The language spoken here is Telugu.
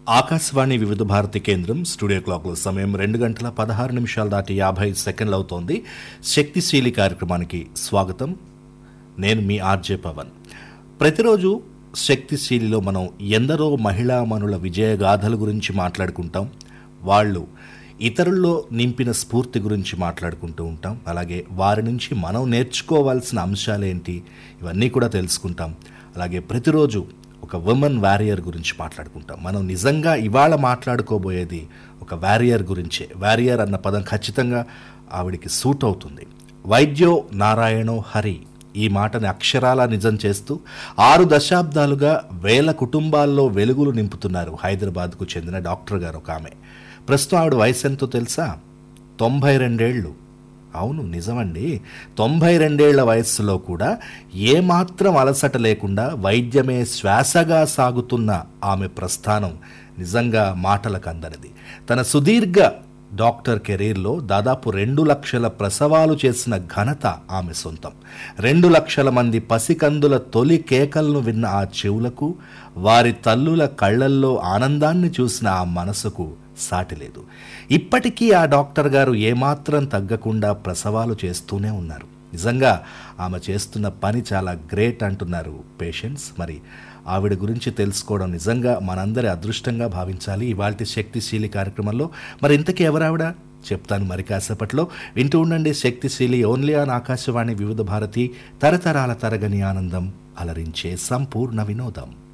ఆకాశవాణి వివిధ భారతి కేంద్రం స్టూడియో క్లాక్లో సమయం రెండు గంటల పదహారు నిమిషాలు దాటి యాభై సెకండ్లు అవుతోంది శక్తిశీలి కార్యక్రమానికి స్వాగతం నేను మీ ఆర్జే పవన్ ప్రతిరోజు శక్తిశీలిలో మనం ఎందరో మహిళా మనుల విజయగాథల గురించి మాట్లాడుకుంటాం వాళ్ళు ఇతరుల్లో నింపిన స్ఫూర్తి గురించి మాట్లాడుకుంటూ ఉంటాం అలాగే వారి నుంచి మనం నేర్చుకోవాల్సిన అంశాలేంటి ఇవన్నీ కూడా తెలుసుకుంటాం అలాగే ప్రతిరోజు ఒక ఉమెన్ వారియర్ గురించి మాట్లాడుకుంటాం మనం నిజంగా ఇవాళ మాట్లాడుకోబోయేది ఒక వారియర్ గురించే వారియర్ అన్న పదం ఖచ్చితంగా ఆవిడికి సూట్ అవుతుంది వైద్యో నారాయణో హరి ఈ మాటని అక్షరాల నిజం చేస్తూ ఆరు దశాబ్దాలుగా వేల కుటుంబాల్లో వెలుగులు నింపుతున్నారు హైదరాబాద్కు చెందిన డాక్టర్ గారు ఒక ఆమె ప్రస్తుతం ఆవిడ వయసు ఎంతో తెలుసా తొంభై రెండేళ్ళు అవును నిజమండి తొంభై రెండేళ్ల వయస్సులో కూడా ఏమాత్రం అలసట లేకుండా వైద్యమే శ్వాసగా సాగుతున్న ఆమె ప్రస్థానం నిజంగా మాటలకు అందనిది తన సుదీర్ఘ డాక్టర్ కెరీర్లో దాదాపు రెండు లక్షల ప్రసవాలు చేసిన ఘనత ఆమె సొంతం రెండు లక్షల మంది పసికందుల తొలి కేకలను విన్న ఆ చెవులకు వారి తల్లుల కళ్ళల్లో ఆనందాన్ని చూసిన ఆ మనసుకు సాటి లేదు ఇప్పటికీ ఆ డాక్టర్ గారు ఏమాత్రం తగ్గకుండా ప్రసవాలు చేస్తూనే ఉన్నారు నిజంగా ఆమె చేస్తున్న పని చాలా గ్రేట్ అంటున్నారు పేషెంట్స్ మరి ఆవిడ గురించి తెలుసుకోవడం నిజంగా మనందరి అదృష్టంగా భావించాలి ఇవాళ శక్తిశీలి కార్యక్రమంలో మరి ఇంతకీ ఎవరావిడ చెప్తాను మరి కాసేపట్లో వింటూ ఉండండి శక్తిశీలి ఓన్లీ ఆన్ ఆకాశవాణి వివిధ భారతి తరతరాల తరగని ఆనందం అలరించే సంపూర్ణ వినోదం